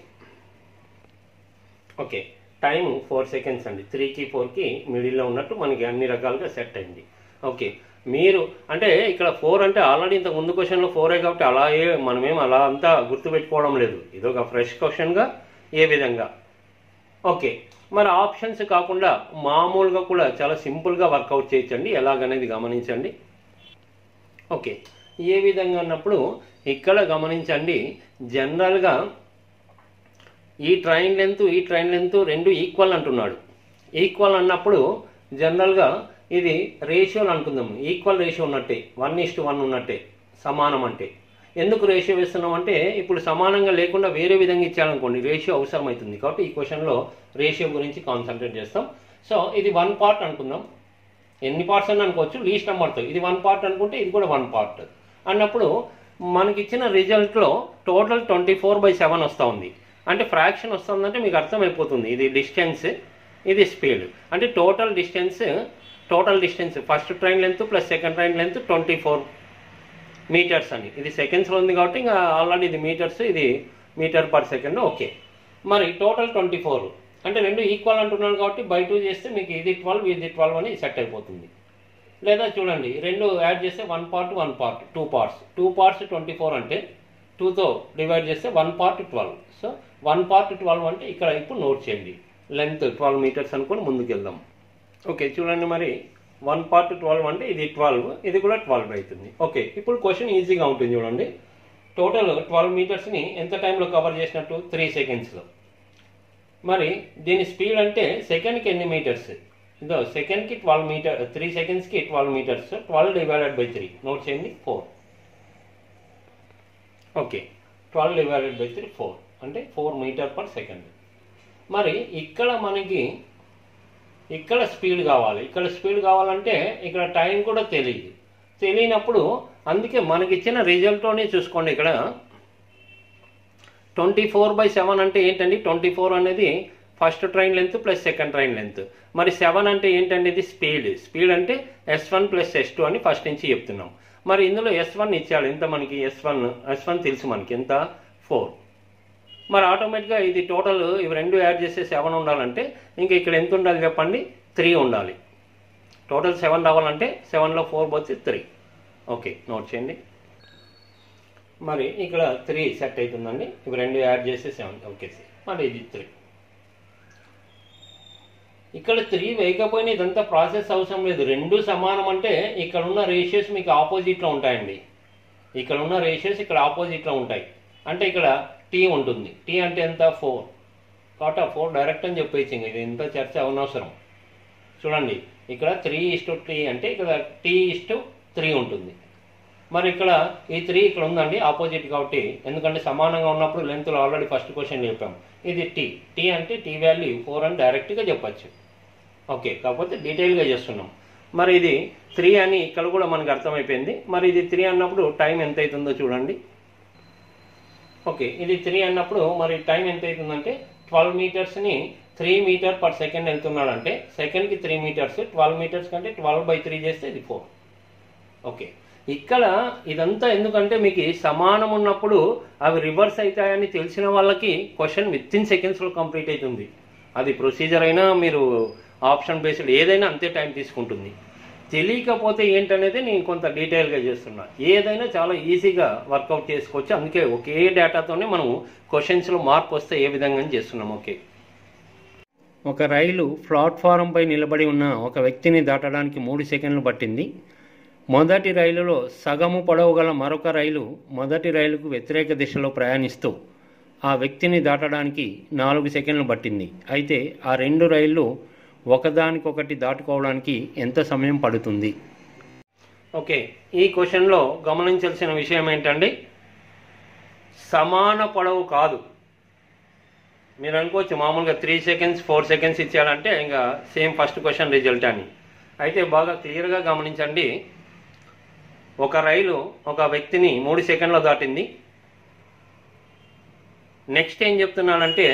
ఓకే టైం ఫోర్ సెకండ్స్ అండి త్రీకి ఫోర్కి మిడిల్లో ఉన్నట్టు మనకి అన్ని రకాలుగా సెట్ అయింది ఓకే మీరు అంటే ఇక్కడ ఫోర్ అంటే ఆల్రెడీ ఇంత ముందు క్వశ్చన్లో ఫోరే కాబట్టి అలా ఏ మనమేం అలా అంతా గుర్తుపెట్టుకోవడం లేదు ఇది ఒక ఫ్రెష్ క్వశ్చన్గా ఏ విధంగా ఓకే మరి ఆప్షన్స్ కాకుండా మామూలుగా కూడా చాలా సింపుల్గా వర్కౌట్ చేయొచ్చండి ఎలాగనేది గమనించండి ఓకే ఏ విధంగా అన్నప్పుడు ఇక్కడ గమనించండి జనరల్గా ఈ ట్రైన్ లెంత్ ఈ ట్రైన్ లెంత్ రెండు ఈక్వల్ అంటున్నాడు ఈక్వల్ అన్నప్పుడు జనరల్గా ఇది రేషియోలు అనుకుందాం ఈక్వల్ రేషియో ఉన్నట్టే వన్ ఇస్ వన్ ఉన్నట్టే సమానం అంటే ఎందుకు రేషియో వేస్తున్నాం అంటే ఇప్పుడు సమానంగా లేకుండా వేరే విధంగా ఇచ్చారనుకోండి రేషియో అవసరం అవుతుంది కాబట్టి ఈ క్వశ్చన్లో రేషియో గురించి కాన్సన్ట్రేట్ చేస్తాం సో ఇది వన్ పార్ట్ అనుకుందాం ఎన్ని పార్ట్స్ అని అనుకోవచ్చు లీస్ట్ నెంబర్తో ఇది వన్ పార్ట్ అనుకుంటే ఇది కూడా వన్ పార్ట్ అన్నప్పుడు మనకి ఇచ్చిన రిజల్ట్లో total twenty four by seven వస్తూ ఉంది అంటే ఫ్రాక్షన్ వస్తుందంటే మీకు అర్థమైపోతుంది ఇది డిస్టెన్స్ ఇది స్పీడ్ అంటే total distance total distance first train length plus second train length twenty four metres అని ఇది సెకండ్స్లో ఉంది కాబట్టి ఇంకా ఆల్రెడీ ఇది మీటర్స్ ఇది మీటర్ పర్ సెకండ్ ఓకే మరి టోటల్ ట్వంటీ ఫోర్ అంటే రెండు ఈక్వల్ అంటున్నాను కాబట్టి బై టూ చేస్తే మీకు ఇది ట్వెల్వ్ ఇది ట్వెల్వ్ అని సెట్ అయిపోతుంది లేదా చూడండి రెండు యాడ్ చేస్తే one part one part two parts two parts twenty four అంటే టూతో డివైడ్ చేస్తే one part twelve so one part twelve అంటే ఇక్కడ ఇప్పుడు నోట్ చేయండి లెంత్ ట్వెల్వ్ మీటర్స్ అనుకొని ముందుకు వెళ్దాం ఓకే చూడండి మరి వన్ పార్ట్ ట్వెల్వ్ అంటే ఇది ట్వెల్వ్ ఇది కూడా ట్వెల్వ్ అవుతుంది ఓకే ఇప్పుడు క్వశ్చన్ ఈజీగా ఉంటుంది చూడండి టోటల్ ట్వెల్వ్ మీటర్స్ని ఎంత టైంలో కవర్ చేసినట్టు త్రీ సెకండ్స్లో మరి దీని స్పీడ్ అంటే సెకండ్కి ఎన్ని మీటర్స్ ఇదో సెకండ్కి ట్వెల్వ్ మీటర్ త్రీ సెకండ్స్కి twelve metres twelve divided by three note చేయండి four okay twelve divided by three four అంటే ఫోర్ మీటర్ పర్ సెకండ్ మరి ఇక్కడ మనకి ఇక్కడ స్పీడ్ కావాలి ఇక్కడ స్పీడ్ కావాలంటే ఇక్కడ టైం కూడా తెలియదు తెలియనప్పుడు అందుకే మనకి ఇచ్చిన రిజల్ట్లోనే చూసుకోండి ఇక్కడ ట్వంటీ ఫోర్ బై సెవెన్ అంటే ఏంటండి ట్వంటీ ఫోర్ అనేది first train length plus second train length మరి సెవెన్ అంటే ఏంటండి ఇది స్పీడ్ స్పీడ్ అంటే S one plus S two అని ఫస్ట్ నుంచి చెప్తున్నాం మరి ఇందులో ఎస్ వన్ ఇచ్చాడు ఎంత మనకి ఎస్ వన్ ఎస్ వన్ తెలుసు మనకి ఎంత ఫోర్ మరి ఆటోమేటిక్గా ఇది టోటల్ ఇవి రెండు యాడ్ చేస్తే సెవెన్ ఉండాలంటే ఇంకా ఇక్కడ ఎంత ఉండాలి చెప్పండి త్రీ ఉండాలి టోటల్ సెవెన్ రావాలంటే సెవెన్లో ఫోర్ పోతే త్రీ ఓకే నోట్ చేయండి మరి ఇక్కడ త్రీ సెట్ అవుతుందండి ఇవి రెండు యాడ్ చేస్తే సెవెన్ ఓకే మరి ఇది త్రీ ఇక్కడ త్రీ వేయకపోయినా ఇదంతా ప్రాసెస్ అవసరం లేదు రెండు సమానం అంటే ఇక్కడ ఉన్న రేషియోస్ మీకు ఆపోజిట్లో ఉంటాయండి ఇక్కడ ఉన్న రేషియోస్ ఇక్కడ ఆపోజిట్లో ఉంటాయి అంటే ఇక్కడ టీ ఉంటుంది టీ అంటే ఎంత ఫోర్ కాబట్టి ఆ ఫోర్ డైరెక్ట్ అని చెప్పేసి ఇది ఎంత చర్చ అవనవసరం చూడండి ఇక్కడ త్రీ ఇస్టు టీ అంటే ఇక్కడ టీ ఇస్టు త్రీ ఉంటుంది మరి ఇక్కడ ఈ త్రీ ఇక్కడ ఉందండి ఆపోజిట్ కాబట్టి ఎందుకంటే సమానంగా ఉన్నప్పుడు లెంత్లో ఆల్రెడీ ఫస్ట్ క్వశ్చన్ చెప్పాం ఇది టీ టీ అంటే టీ వాల్యూ ఫోర్ అని డైరెక్ట్గా చెప్పచ్చు ఓకే కాకపోతే డీటెయిల్గా చేస్తున్నాం మరి ఇది త్రీ అని ఇక్కడ కూడా మనకు అర్థమైపోయింది మరి ఇది త్రీ అన్నప్పుడు టైం ఎంత అవుతుందో చూడండి ఓకే ఇది త్రీ అన్నప్పుడు మరి టైం ఎంత అవుతుందంటే ట్వెల్వ్ మీటర్స్ని త్రీ మీటర్ పర్ సెకండ్ వెళ్తున్నాడంటే సెకండ్కి త్రీ మీటర్స్ ట్వెల్వ్ మీటర్స్ కంటే ట్వెల్వ్ బై త్రీ చేస్తే ఇది ఫోర్ ఓకే ఇక్కడ ఇదంతా ఎందుకంటే మీకు సమానం ఉన్నప్పుడు అవి రివర్స్ అవుతాయని తెలిసిన వాళ్ళకి క్వశ్చన్ విత్ ఇన్ సెకండ్స్లో కంప్లీట్ అవుతుంది అది ప్రొసీజర్ అయినా మీరు ఆప్షన్ బేస్డ్ ఏదైనా అంతే టైం తీసుకుంటుంది తెలియకపోతే ఏంటనేది నేను కొంత డీటెయిల్గా చేస్తున్నా ఏదైనా చాలా ఈజీగా వర్కౌట్ చేసుకోవచ్చు అందుకే ఒకే డేటాతోనే మనం క్వశ్చన్స్లో మార్పు వస్తే ఏ విధంగా చేస్తున్నాం ఓకే ఒక రైలు ప్లాట్ఫారంపై నిలబడి ఉన్న ఒక వ్యక్తిని దాటడానికి మూడు సెకండ్లు పట్టింది మొదటి రైలులో సగము పొడవు గల మరొక రైలు మొదటి రైలుకు వ్యతిరేక దిశలో ప్రయాణిస్తూ ఆ వ్యక్తిని దాటడానికి నాలుగు సెకండ్లు పట్టింది అయితే ఆ రెండు రైళ్లు ఒకదానికొకటి దాటుకోవడానికి ఎంత సమయం పడుతుంది ఓకే ఈ క్వశ్చన్లో గమనించాల్సిన విషయం ఏంటండి సమాన పొడవు కాదు మీరు అనుకోవచ్చు మామూలుగా త్రీ సెకండ్స్ ఫోర్ సెకండ్స్ ఇచ్చాడంటే ఇంకా సేమ్ ఫస్ట్ క్వశ్చన్ రిజల్ట్ అని అయితే బాగా క్లియర్గా గమనించండి ఒక రైలు ఒక వ్యక్తిని మూడు సెకండ్లో దాటింది నెక్స్ట్ ఏం చెప్తున్నానంటే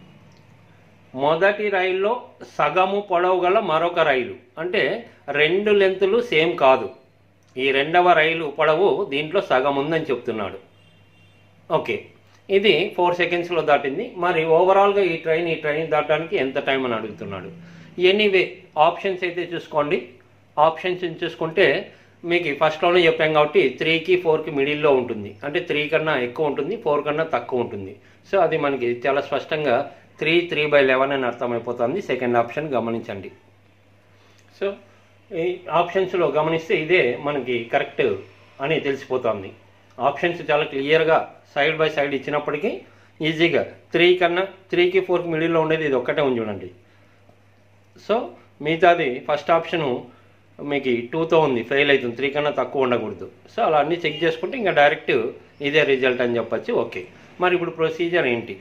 మొదటి రైల్లో సగము పొడవు గల మరొక రైలు అంటే రెండు లెంతులు సేమ్ కాదు ఈ రెండవ రైలు పొడవు దీంట్లో సగం ఉందని చెప్తున్నాడు ఓకే ఇది ఫోర్ సెకండ్స్లో దాటింది మరి ఓవరాల్గా ఈ ట్రైన్ ఈ ట్రైన్ దాటడానికి ఎంత టైం అని అడుగుతున్నాడు ఎనీవే ఆప్షన్స్ అయితే చూసుకోండి ఆప్షన్స్ చూసుకుంటే మీకు ఫస్ట్లోనే చెప్పాం కాబట్టి త్రీకి ఫోర్కి మిడిల్లో ఉంటుంది అంటే త్రీ కన్నా ఎక్కువ ఉంటుంది ఫోర్ కన్నా తక్కువ ఉంటుంది సో అది మనకి చాలా స్పష్టంగా త్రీ త్రీ బై లెవెన్ అని అర్థమైపోతుంది సెకండ్ ఆప్షన్ గమనించండి సో ఈ ఆప్షన్స్లో గమనిస్తే ఇదే మనకి కరెక్ట్ అని తెలిసిపోతుంది ఆప్షన్స్ చాలా క్లియర్గా సైడ్ బై సైడ్ ఇచ్చినప్పటికీ ఈజీగా త్రీ కన్నా త్రీకి ఫోర్కి మిడిల్లో ఉండేది ఇది ఒక్కటే ఉంది చూడండి సో మిగతాది ఫస్ట్ ఆప్షను మీకు టూతో ఉంది ఫెయిల్ అవుతుంది త్రీ కన్నా తక్కువ ఉండకూడదు సో అలా అన్నీ చెక్ చేసుకుంటే ఇంకా డైరెక్ట్ ఇదే రిజల్ట్ అని చెప్పొచ్చు ఓకే మరి ఇప్పుడు ప్రొసీజర్ ఏంటి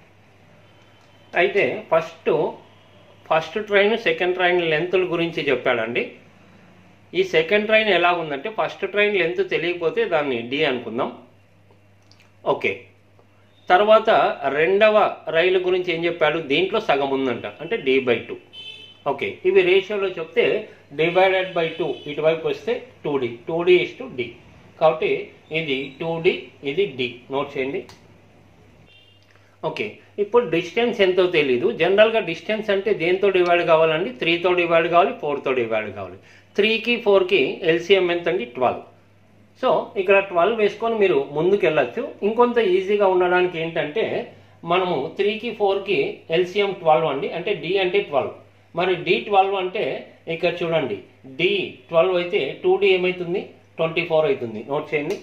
అయితే first first train second train లెంత్ల గురించి చెప్పాడండి ఈ సెకండ్ ట్రైన్ ఎలా ఉందంటే ఫస్ట్ ట్రైన్ లెంత్ తెలియకపోతే దాన్ని డి అనుకుందాం ఓకే తర్వాత రెండవ రైలు గురించి ఏం చెప్పాడు దీంట్లో సగం ఉందంట అంటే డి బై టూ ఓకే ఇవి రేషియోలో చెప్తే డివైడెడ్ బై టూ ఇటువైపు వస్తే two D two D is to D కాబట్టి ఇది టూ డి ఇది డి నోట్ చేయండి ఓకే ఇప్పుడు డిస్టెన్స్ ఎంతో తెలీదు జనరల్గా డిస్టెన్స్ అంటే దేంతో డివైడ్ కావాలండి త్రీతో డివైడ్ కావాలి ఫోర్తో డివైడ్ కావాలి త్రీకి ఫోర్కి ఎల్సిఎం ఎంత అండి ట్వెల్వ్ సో ఇక్కడ ట్వెల్వ్ వేసుకొని మీరు ముందుకు వెళ్ళచ్చు ఇంకొంత ఈజీగా ఉండడానికి ఏంటంటే మనము త్రీకి ఫోర్కి ఎల్సిఎం ట్వెల్వ్ అండి అంటే డి అంటే ట్వెల్వ్ మరి డి ట్వెల్వ్ అంటే ఇక్కడ చూడండి డి ట్వెల్వ్ అయితే టూ డి ఏమవుతుంది ట్వంటీ ఫోర్ అవుతుంది నోట్ చేయండి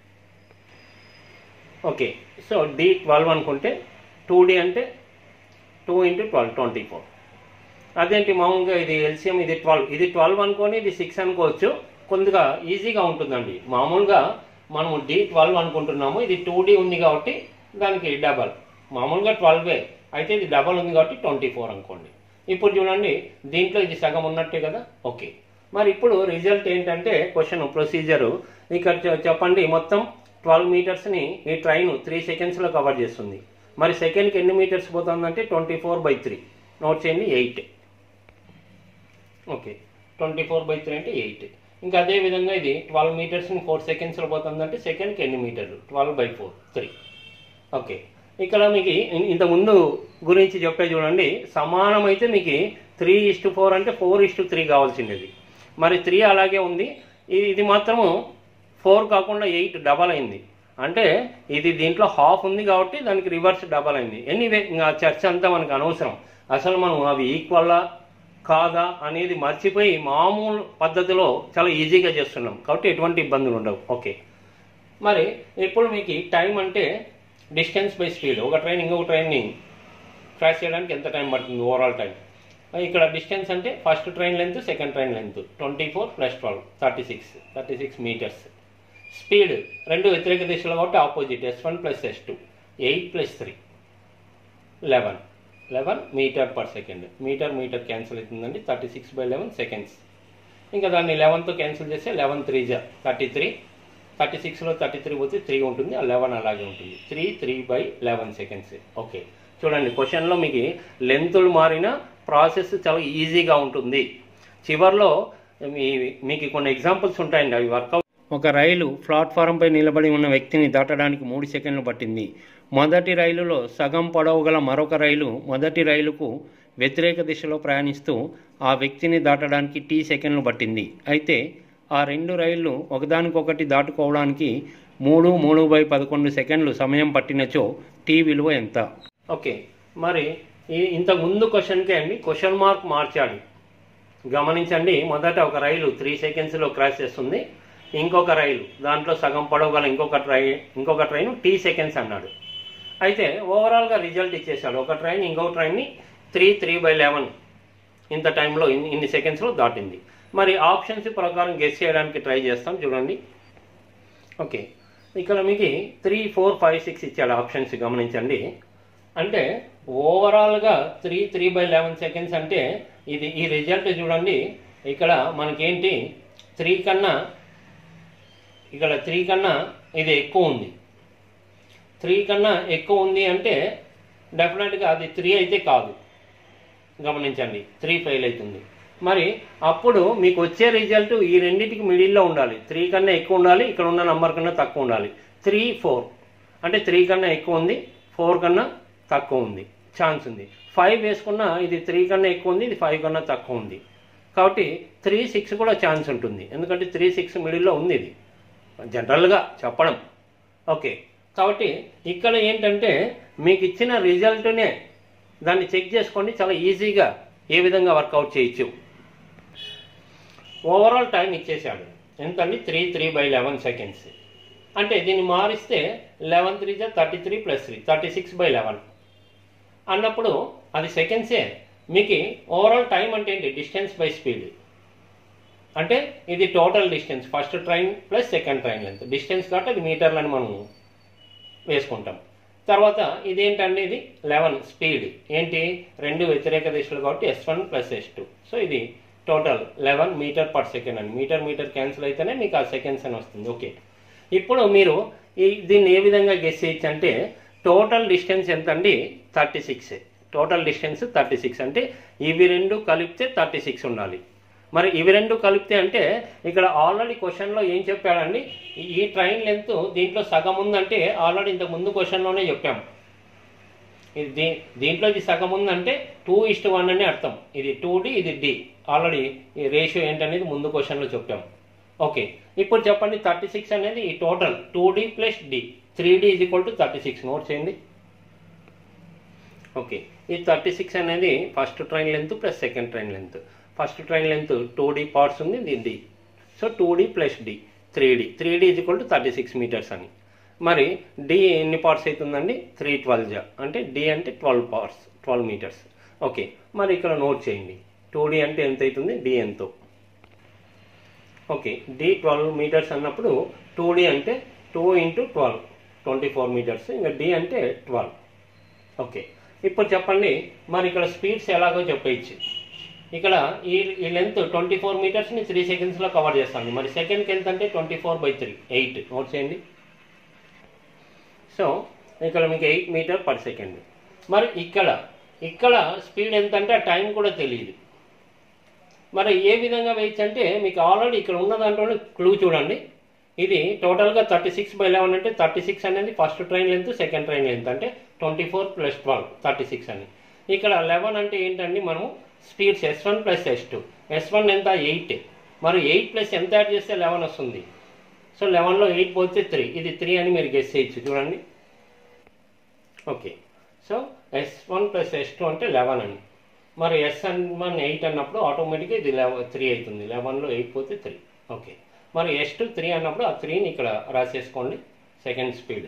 ఓకే సో డి ట్వెల్వ్ అనుకుంటే టూ డి అంటే two into twelve twenty four అదేంటి మామూలుగా ఇది ఎల్సిఎం ఇది ట్వెల్వ్ ఇది ట్వెల్వ్ అనుకొని ఇది సిక్స్ అనుకోవచ్చు కొద్దిగా ఈజీగా ఉంటుందండి మామూలుగా మనము డి ట్వెల్వ్ అనుకుంటున్నాము ఇది టూ డి ఉంది కాబట్టి దానికి డబల్ మామూలుగా ట్వెల్వే అయితే ఇది డబల్ ఉంది కాబట్టి ట్వంటీ ఫోర్ అనుకోండి ఇప్పుడు చూడండి దీంట్లో ఇది సగం ఉన్నట్టే కదా ఓకే మరి ఇప్పుడు రిజల్ట్ ఏంటంటే క్వశ్చన్ ప్రొసీజరు ఇక్కడ చె- చెప్పండి మొత్తం ట్వెల్వ్ మీటర్స్ని ఈ ట్రైన్ త్రీ సెకండ్స్లో కవర్ చేస్తుంది మరి సెకండ్కి ఎన్ని మీటర్స్ పోతుందంటే twenty four by three note చేయండి eight okay twenty four by three అంటే ఎయిట్ ఇంకా అదే విధంగా ఇది ట్వెల్వ్ మీటర్స్ని ఫోర్ సెకండ్స్లో పోతుందంటే సెకండ్కి ఎన్ని మీటర్లు twelve by four three okay ఇక్కడ మీకు ఇ- ఇంత ముందు గురించి చెప్పే చూడండి సమానమైతే మీకు త్రీ ఇస్టు ఫోర్ అంటే ఫోర్ ఇస్టు త్రీ కావాల్సిండేది మరి త్రీ అలాగే ఉంది ఇది ఇది మాత్రము ఫోర్ కాకుండా ఎయిట్ డబల్ అయింది అంటే ఇది దీంట్లో హాఫ్ ఉంది కాబట్టి దానికి రివర్స్ డబల్ అయింది ఎనీవే ఇంకా చర్చ అంతా మనకు అనవసరం అసలు మనం అవి ఈక్వల్లా కాదా అనేది మర్చిపోయి మామూలు పద్ధతిలో చాలా ఈజీగా చేస్తున్నాం కాబట్టి ఎటువంటి ఇబ్బందులు ఉండవు ఓకే మరి ఇప్పుడు మీకు టైం అంటే డిస్టెన్స్ బై స్పీడ్ ఒక ట్రైన్ ఇంకొక ట్రైన్ని క్రాస్ చేయడానికి ఎంత టైం పడుతుంది ఓవరాల్ టైం ఇక్కడ డిస్టెన్స్ అంటే first train length second train length twenty four plus twelve thirty six thirty six metres speed రెండు వ్యతిరేక దిశలో కాబట్టి opposite S one plus S two eight plus three eleven eleven metre per second metre metre cancel అవుతుందండి thirty six by eleven seconds ఇంకా దాన్ని లెవెన్తో cancel చేస్తే eleven three జా థర్టీ త్రీ థర్టీ సిక్స్లో థర్టీ త్రీ పోతే త్రీ ఉంటుంది ఆ లెవెన్ అలాగే ఉంటుంది three three by eleven seconds okay చూడండి క్వశ్చన్లో మీకు లెంతులు మారిన ప్రాసెస్ చాలా ఈజీగా ఉంటుంది చివర్లో మీ మీకు కొన్ని ఎగ్జాంపుల్స్ ఉంటాయండి అవి వర్కౌట్ ఒక రైలు ప్లాట్ఫారంపై నిలబడి ఉన్న వ్యక్తిని దాటడానికి మూడు సెకండ్లు పట్టింది మొదటి రైలులో సగం పొడవు గల మరొక రైలు మొదటి రైలుకు వ్యతిరేక దిశలో ప్రయాణిస్తూ ఆ వ్యక్తిని దాటడానికి టీ సెకండ్లు పట్టింది అయితే ఆ రెండు రైళ్లు ఒకదానికొకటి దాటుకోవడానికి మూడు మూడు బై పదకొండు సెకండ్లు సమయం పట్టినచో టీ విలువ ఎంత ఓకే మరి ఈ ఇంతకు ముందు క్వశ్చన్కే అండి క్వశ్చన్ మార్క్ మార్చాలి గమనించండి మొదట ఒక రైలు త్రీ సెకండ్స్లో క్రాస్ చేస్తుంది ఇంకొక రైలు దాంట్లో సగం పొడవు గల ఇంకొక ట్రైన్ ఇంకొక ట్రైన్ టీ సెకండ్స్ అన్నాడు అయితే ఓవరాల్గా రిజల్ట్ ఇచ్చేసాడు ఒక ట్రైన్ ఇంకొక ట్రైన్ని త్రీ త్రీ బై లెవెన్ ఇంత టైంలో ఇన్ని ఇన్ని సెకండ్స్లో దాటింది మరి ఆప్షన్స్ ప్రకారం గెస్ చేయడానికి ట్రై చేస్తాం చూడండి ఓకే ఇక్కడ మీకు త్రీ ఫోర్ ఫైవ్ సిక్స్ ఇచ్చాడు ఆప్షన్స్ గమనించండి అంటే ఓవరాల్గా three three by eleven seconds అంటే ఇది ఈ రిజల్ట్ చూడండి ఇక్కడ మనకేంటి త్రీ కన్నా ఇక్కడ త్రీ కన్నా ఇది ఎక్కువ ఉంది త్రీ కన్నా ఎక్కువ ఉంది అంటే డెఫినెట్గా అది త్రీ అయితే కాదు గమనించండి త్రీ ఫెయిల్ అవుతుంది మరి అప్పుడు మీకు వచ్చే రిజల్ట్ ఈ రెండింటికి మిడిల్లో ఉండాలి త్రీ కన్నా ఎక్కువ ఉండాలి ఇక్కడ ఉన్న నంబర్ కన్నా తక్కువ ఉండాలి త్రీ ఫోర్ అంటే త్రీ కన్నా ఎక్కువ ఉంది ఫోర్ కన్నా తక్కువ ఉంది ఛాన్స్ ఉంది ఫైవ్ వేసుకున్నా ఇది త్రీ కన్నా ఎక్కువ ఉంది ఇది ఫైవ్ కన్నా తక్కువ ఉంది కాబట్టి త్రీ సిక్స్ కూడా ఛాన్స్ ఉంటుంది ఎందుకంటే త్రీ సిక్స్ మిడిల్లో ఉంది ఇది జనరల్గా చెప్పడం ఓకే కాబట్టి ఇక్కడ ఏంటంటే మీకు ఇచ్చిన రిజల్ట్నే దాన్ని చెక్ చేసుకోండి చాలా ఈజీగా ఏ విధంగా వర్కౌట్ చేయొచ్చు ఓవరాల్ టైం ఇచ్చేసాడు ఎంతండి three three by eleven seconds అంటే దీన్ని మారిస్తే లెవెన్ త్రీ జా thirty three plus three thirty six by eleven అన్నప్పుడు అది సెకండ్సే మీకు ఓవరాల్ టైం అంటే ఏంటి డిస్టెన్స్ బై స్పీడ్ అంటే ఇది total distance first train plus second train length distance కాబట్టి అది మీటర్లని మనం వేసుకుంటాం తర్వాత ఇదేంటండి ఇది లెవెన్ స్పీడ్ ఏంటి రెండు వ్యతిరేక దిశలు కాబట్టి S one plus S two so ఇది total eleven metre per second అండి మీటర్ మీటర్ క్యాన్సిల్ అయితేనే మీకు ఆ సెకండ్స్ అని వస్తుంది ఓకే ఇప్పుడు మీరు ఈ దీన్ని ఏ విధంగా గెస్ చేయొచ్చు అంటే టోటల్ డిస్టెన్స్ ఎంత అండి thirty six total distance thirty six అంటే ఇవి రెండు కలిపితే థర్టీ సిక్స్ ఉండాలి మరి ఇవి రెండు కలిపితే అంటే ఇక్కడ ఆల్రెడీ క్వశ్చన్లో ఏం చెప్పాడండి ఈ- ఈ ట్రైన్ లెంత్ దీంట్లో సగం ఉందంటే ఆల్రెడీ ఇంతకు ముందు క్వశ్చన్లోనే చెప్పాం ఇది దీ దీంట్లో ఇది సగం ఉందంటే టూ ఇస్ట్ వన్ అని అర్థం ఇది టూ డి ఇది డి ఆల్రెడీ ఈ రేషియో ఏంటనేది ముందు క్వశ్చన్లో చెప్పాం ఓకే ఇప్పుడు చెప్పండి థర్టీ సిక్స్ అనేది ఈ total two D plus D three D is equal to thirty six note చేయండి ఓకే ఈ థర్టీ సిక్స్ అనేది first train length plus second train length first train length two D parts ఉంది ఇది D so two D plus D three D three D is equal to thirty six metres అని మరి D ఎన్ని parts అవుతుందండి three twelve జా అంటే D అంటే twelve parts twelve metres okay మరి ఇక్కడ నోట్ చేయండి టూ డి అంటే ఎంత అవుతుంది డి ఎంతో ఓకే డి ట్వెల్వ్ మీటర్స్ అన్నప్పుడు టూ డి అంటే two into twelve twenty four metres ఇంకా డి అంటే ట్వెల్వ్ ఓకే ఇప్పుడు చెప్పండి మరి ఇక్కడ స్పీడ్స్ ఎలాగో చెప్పేయచ్చు ఇక్కడ ఈ ఈ లెంత్ ట్వంటీ ఫోర్ మీటర్స్ని త్రీ సెకండ్స్లో కవర్ చేస్తాను మరి సెకండ్కి ఎంత అంటే twenty four by three eight note చేయండి సో ఇక్కడ మీకు ఎయిట్ మీటర్ పర్ సెకండ్ మరి ఇక్కడ ఇక్కడ స్పీడ్ ఎంత అంటే ఆ టైం కూడా తెలియదు మరి ఏ విధంగా వేయచ్చు అంటే మీకు ఆల్రెడీ ఇక్కడ ఉన్న దాంట్లోనే క్లూ చూడండి ఇది టోటల్గా థర్టీ సిక్స్ బై లెవెన్ అంటే థర్టీ సిక్స్ అనేది first train length second train length అంటే twenty four plus twelve thirty six అని ఇక్కడ లెవెన్ అంటే ఏంటండి మనం speeds S one plus S two S one ఎంత ఎయిట్ మరి ఎయిట్ ప్లస్ ఎంత యాడ్ చేస్తే లెవెన్ వస్తుంది సో లెవెన్లో ఎయిట్ పోతే త్రీ ఇది త్రీ అని మీరు గెస్ చేయొచ్చు చూడండి okay so S one plus S two అంటే లెవెన్ అని మరి ఎస్ వన్ ఎయిట్ అన్నప్పుడు ఆటోమేటిక్గా ఇది లెవెన్ త్రీ అవుతుంది లెవెన్లో ఎయిట్ పోతే త్రీ ఓకే మరి ఎస్ టూ త్రీ అన్నప్పుడు ఆ త్రీని ఇక్కడ రాసేసుకోండి సెకండ్ స్పీడ్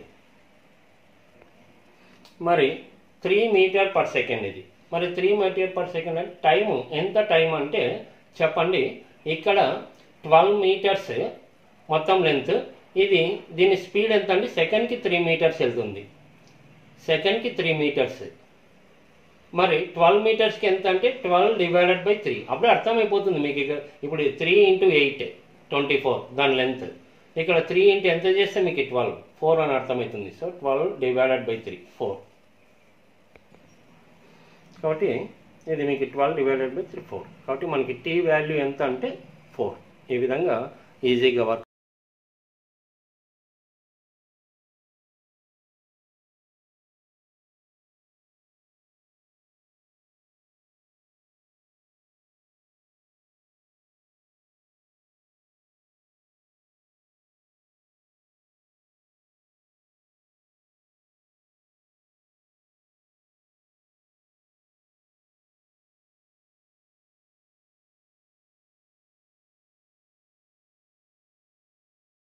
మరి త్రీ మీటర్ పర్ సెకండ్ ఇది మరి త్రీ మీటర్ పర్ సెకండ్ అంటే టైము ఎంత టైం అంటే చెప్పండి ఇక్కడ ట్వెల్వ్ మీటర్స్ మొత్తం లెంత్ ఇది దీని స్పీడ్ ఎంత అంటే సెకండ్కి త్రీ మీటర్స్ వెళ్తుంది సెకండ్కి త్రీ మీటర్స్ మరి ట్వెల్వ్ మీటర్స్కి ఎంత అంటే ట్వెల్వ్ డివైడెడ్ బై త్రీ అప్పుడు అర్థమైపోతుంది మీకు ఇక ఇప్పుడు three into eight twenty four దాని లెంత్ ఇక్కడ త్రీ ఇంటూ ఎంత చేస్తే మీకు ట్వెల్వ్ ఫోర్ అని అర్థమవుతుంది so twelve divided by three four కాబట్టి ఇది మీకు twelve divided by three four కాబట్టి మనకి టీ వాల్యూ ఎంత అంటే ఫోర్ ఈ విధంగా ఈజీగా వర్క్